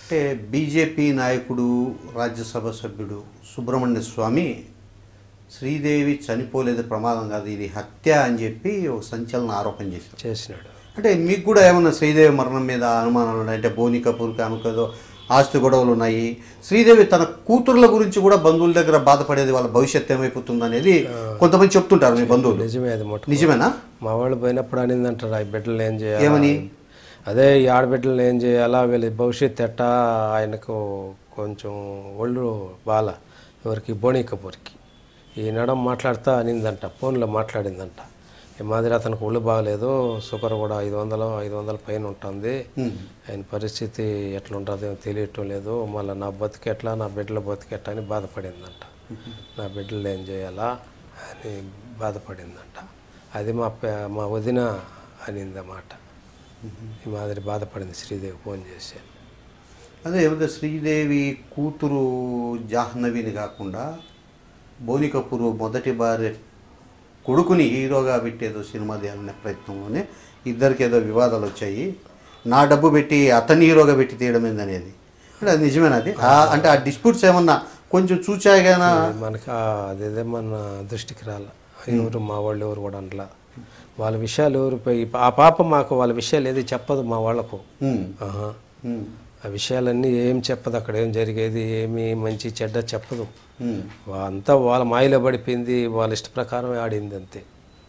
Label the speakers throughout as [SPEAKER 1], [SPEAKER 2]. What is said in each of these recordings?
[SPEAKER 1] అంటే బీజేపీ నాయకుడు రాజ్యసభ సభ్యుడు సుబ్రహ్మణ్య స్వామి శ్రీదేవి చనిపోలేదు ప్రమాదం కాదు ఇది హత్య అని చెప్పి ఒక సంచలన ఆరోపణ చేశారు
[SPEAKER 2] చేసినాడు
[SPEAKER 1] అంటే మీకు కూడా ఏమన్నా శ్రీదేవి మరణం మీద అనుమానాలు ఉన్నాయి అంటే బోని కపూర్కి ఆమెకేదో ఆస్తి గొడవలు ఉన్నాయి శ్రీదేవి తన కూతుర్ల గురించి కూడా బంధువుల దగ్గర బాధపడేది వాళ్ళ భవిష్యత్తు ఏమైపోతుంది అనేది కొంతమంది చెప్తుంటారు మీ బంధువులు
[SPEAKER 2] నిజమే అది మొట్ట
[SPEAKER 1] నిజమేనా
[SPEAKER 2] మా వాళ్ళు పోయినప్పుడు అనిందంటారు ఆ బిడ్డలు ఏం చేయాలి
[SPEAKER 1] ఏమని?
[SPEAKER 2] అదే ఈ ఆడబిడ్డలు ఏం చేయాలా వీళ్ళ భవిష్యత్తు ఎట్టా ఆయనకు కొంచెం ఒళ్ళు బాల ఎవరికి బోణి కపూర్కి ఈ నడం మాట్లాడుతా అనిందంట ఫోన్లో మాట్లాడిందంట ఈ మాదిరి అతనికి ఒళ్ళు బాగలేదు షుగర్ కూడా ఐదు వందలు ఐదు వందల పైన ఉంటుంది ఆయన పరిస్థితి ఎట్లా ఉంటుందో తెలియటం లేదు మళ్ళీ నా బతికి ఎట్లా నా బిడ్డల బతికి ఎట్లా అని బాధపడిందంట నా బిడ్డలు ఏం చేయాలా అని బాధపడిందంట అది మా పే- మా వదిన అనిందన్నమాట ఈ మాదిరి బాధపడింది శ్రీదేవి ఫోన్ చేసి
[SPEAKER 1] అదే ఏమంటే శ్రీదేవి కూతురు జాహ్నవిని కాకుండా బోని కపూర్ మొదటి భార్య కొడుకుని హీరోగా పెట్టేదో సినిమా తీయాలనే ప్రయత్నంలోనే ఇద్దరికి ఏదో వివాదాలు వచ్చాయి నా డబ్బు పెట్టి అతన్ని హీరోగా పెట్టి తీయడం ఏందనేది అంటే అది నిజమేనా అది ఆ- అంటే ఆ డిస్ప్యూట్స్ ఏమన్నా కొంచెం చూచాగానా
[SPEAKER 2] మనకి ఆ- అదేదే మన దృష్టికి రాల ఎవరు మా వాళ్ళు ఎవరు కూడా అనలా వాళ్ళ విషయాలు ఎవరు పోయి ఆ పాప మాకు వాళ్ళ విషయాలు ఏది చెప్పదు మా వాళ్ళకు
[SPEAKER 1] ఉమ్,
[SPEAKER 2] ఆహా.
[SPEAKER 1] ఉమ్,
[SPEAKER 2] ఆ విషయాలన్నీ ఏం చెప్పదు అక్కడ ఏం జరిగేది ఏమి మంచి చెడ్డ చెప్పదు
[SPEAKER 1] ఉమ్.
[SPEAKER 2] వా- అంతా వాళ్ళ మాయలో పడిపోయింది వాళ్ళ ఇష్ట ప్రకారమే ఆడింది అంతే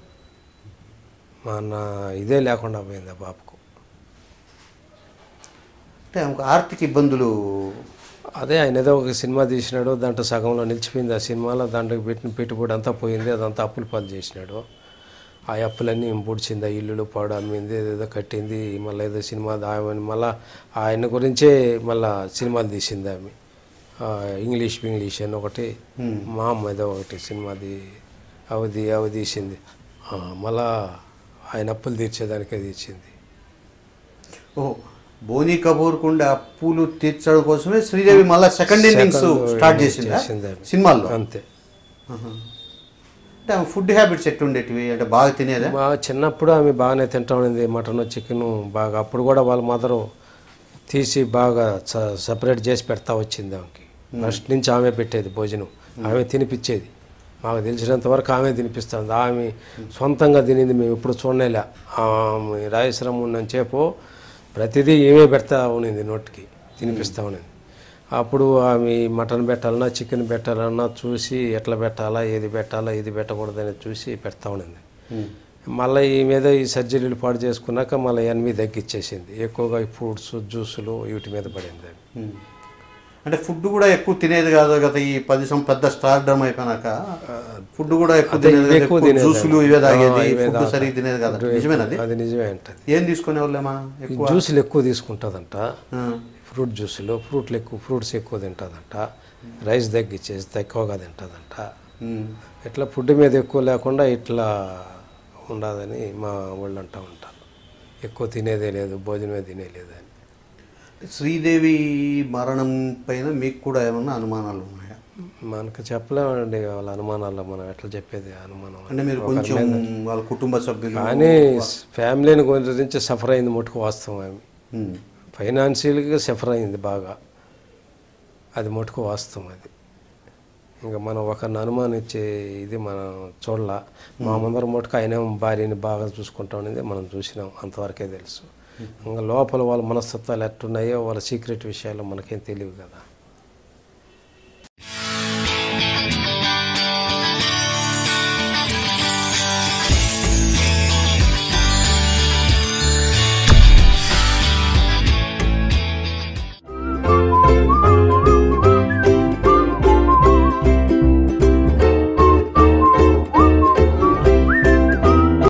[SPEAKER 2] మన ఇదే లేకుండా పోయింది ఆ పాపకు
[SPEAKER 1] అంటే ఆమెకు ఆర్థిక ఇబ్బందులు
[SPEAKER 2] అదే ఆయన ఏదో ఒక సినిమా తీసినాడు దాంట్లో సగంలో నిలిచిపోయింది ఆ సినిమాలో దాంట్లో పెట్టిన పెట్టుబడి అంతా పోయింది అదంతా అప్పుల పాలు చేసినాడు ఆ అప్పులన్నీ పొడిచింది ఆ ఇల్లులు పాడు అమ్మింది ఏదేదో కట్టింది మళ్ళీ ఏదో సినిమా ఆమె మళ్ళీ ఆయన గురించే మళ్ళీ సినిమాలు తీసింది ఆమె ఆ, ఇంగ్లీష్ ఇంగ్లీష్ అని ఒకటి మా అమ్మ ఏదో ఒకటి సినిమాది అవది అవి తీసింది ఆ, మళ్ళా ఆయన అప్పులు తీర్చేదానికే తీర్చింది
[SPEAKER 1] ఓహో బోని కపూర్ కుండే అప్పులు తీర్చడం కోసమే శ్రీదేవి మళ్ళీ second innings
[SPEAKER 2] Second
[SPEAKER 1] start
[SPEAKER 2] innings
[SPEAKER 1] చేసిందా
[SPEAKER 2] చేసింది ఆమె.
[SPEAKER 1] సినిమాల్లో
[SPEAKER 2] అంతే
[SPEAKER 1] ఆహా. అంటే ఆమె ఫుడ్ హ్యాబిట్స్ ఎట్టుండేటివి అంటే బాగా తినేదా
[SPEAKER 2] మా చిన్నప్పుడు ఆమె బాగానే తింటా ఉండింది మటన్ చికెన్ బాగా అప్పుడు కూడా వాళ్ళ మదరు తీసి బాగా స- సపరేట్ చేసి పెడతా వచ్చింది ఆమెకి ఫస్ట్ నుంచి ఆమె పెట్టేది భోజనం ఆమె తినిపించేది మాకు తెలిసినంత వరకు ఆమె తినిపిస్తుంది ఆమె సొంతంగా తినింది మేము ఇప్పుడు చూడలేలే ఆమె రాయశ్రమం ఉన్నంచేపు ప్రతిదీ ఏమే పెడతా ఉన్నింది నోటికి తినిపిస్తూ ఉన్నింది అప్పుడు ఆమె మటన్ పెట్టాలన్నా చికెన్ పెట్టాలన్నా చూసి ఎట్లా పెట్టాలా ఏది పెట్టాలా ఏది పెట్టకూడదని చూసి పెడతా ఉన్నింది మళ్ళీ ఈ మీద ఈ సర్జరీలు పాడు చేసుకున్నాక మళ్ళీ ఎనిమిది తగ్గిచ్చేసింది ఎక్కువగా ఈ ఫ్రూట్స్ జ్యూసులు వీటి మీద పడింది అది.
[SPEAKER 1] ఉమ్. అంటే ఫుడ్ కూడా ఎక్కువ తినేది కాదు కదా ఈ పది సం పెద్ద స్టార్ డ్రమ్ అయిపోయినాక ఫుడ్ కూడా ఎక్కువ
[SPEAKER 2] అదే
[SPEAKER 1] తినేది
[SPEAKER 2] ఇవి
[SPEAKER 1] కాదు,
[SPEAKER 2] ఎక్కువ
[SPEAKER 1] ఎక్కువ
[SPEAKER 2] తినేది
[SPEAKER 1] జ్యూసులు ఇవే తాగేది
[SPEAKER 2] ఆ, ఇవే
[SPEAKER 1] ఫుడ్
[SPEAKER 2] తాగుతా.
[SPEAKER 1] సరిగ్గా తినేది కదా నిజమేనది
[SPEAKER 2] అది నిజమే అంటది
[SPEAKER 1] ఏం తీసుకునే వాళ్ళేమా
[SPEAKER 2] ఈ
[SPEAKER 1] ఎక్కువ
[SPEAKER 2] జ్యూసులు ఎక్కువ తీసుకుంటుందంట
[SPEAKER 1] ఆ.
[SPEAKER 2] ఫ్రూట్ జ్యూసులు ఫ్రూట్లు ఎక్కువ ఫ్రూట్స్ ఎక్కువ తింటుందంట రైస్ తగ్గిచ్చేసి తక్కువగా తింటుందంట
[SPEAKER 1] ఉమ్.
[SPEAKER 2] ఇట్లా ఫుడ్ మీద ఎక్కువ లేకుండా ఇట్లా ఉండదని మా వాళ్ళు అంటూ ఉంటారు ఎక్కువ తినేదే లేదు భోజనమే తినేలేదు అని
[SPEAKER 1] శ్రీదేవి మరణం పైన మీకు కూడా ఏమన్నా అనుమానాలు ఉన్నాయా
[SPEAKER 2] మనకు చెప్పలేమండి వాళ్ళ అనుమానాల్లో మనం ఎట్లా చెప్పేది అనుమానం అని.
[SPEAKER 1] అంటే మీరు కొంచెం వాళ్ళ కుటుంబ సభ్యులు
[SPEAKER 2] కానీ ఫ్యామిలీని గురించి సఫర్ అయింది మటుకు వాస్తవం ఆమె
[SPEAKER 1] ఉమ్.
[SPEAKER 2] ఫైనాన్షియల్గా సఫర్ అయింది బాగా అది మటుకు వాస్తవం అది ఇంకా మనం ఒకరిని అనుమానించే ఇది మనం చూడలా మా ముందర మటుకు ఆయన భార్యని బాగా చూసుకుంటా ఉండేది మనం చూసినాం అంతవరకే తెలుసు ఇంకా లోపల వాళ్ళ మనస్తత్వాలు ఎట్టున్నాయో వాళ్ళ సీక్రెట్ విషయాలు మనకేం తెలియదు కదా